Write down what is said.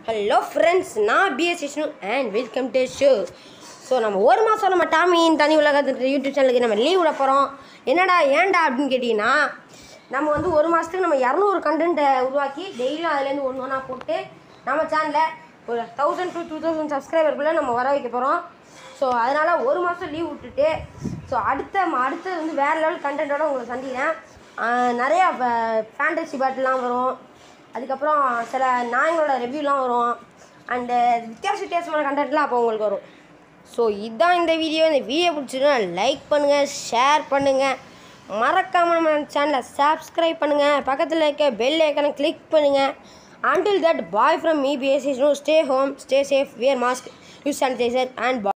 hello friends நான் PS Vishnu and welcome to show so நம்ம ஒரு மாதம் நம்ம டாமியின் தனி உலகத்துக்கு யூடியூப் சேனலுக்கு நம்ம லீவ் விட போகிறோம் என்னடா ஏன்டா அப்படின்னு கேட்டிங்கன்னா நம்ம வந்து ஒரு மாதத்துக்கு நம்ம இரநூறு கண்டென்ட்டை உருவாக்கி டெய்லியும் அதுலேருந்து ஒன்று ஒன்றா போட்டு நம்ம சேனலில் ஒரு தௌசண்ட் டு டூ தௌசண்ட் சப்ஸ்கிரைபருக்குள்ளே நம்ம வர வைக்க போகிறோம் ஸோ அதனால் ஒரு மாதம் லீவ் விட்டுட்டு ஸோ அடுத்த ம- அடுத்தது வந்து வேறு லெவல் கண்டென்ட்டோட உங்களை சந்திக்கிறேன் ஆஹ் நிறையா ஃபேண்டசி பேட்டெலாம் வரும் அதுக்கப்புறம் சில நாயங்களோட ரிவ்யூலாம் வரும் அண்டு வித்தியாச வித்தியாசமான கண்டென்ட்லாம் அப்போ உங்களுக்கு வரும் ஸோ இதுதான் இந்த வீடியோ இந்த வீடியோ பிடிச்சிருந்தா லைக் பண்ணுங்கள் ஷேர் பண்ணுங்கள் மறக்காமல் நம்ம சேனலை சப்ஸ்கிரைப் பண்ணுங்கள் பக்கத்தில் இருக்க பெல் ஐக்கனை கிளிக் பண்ணுங்கள் until that bye from me bs stay home stay safe wear mask use sanitizer and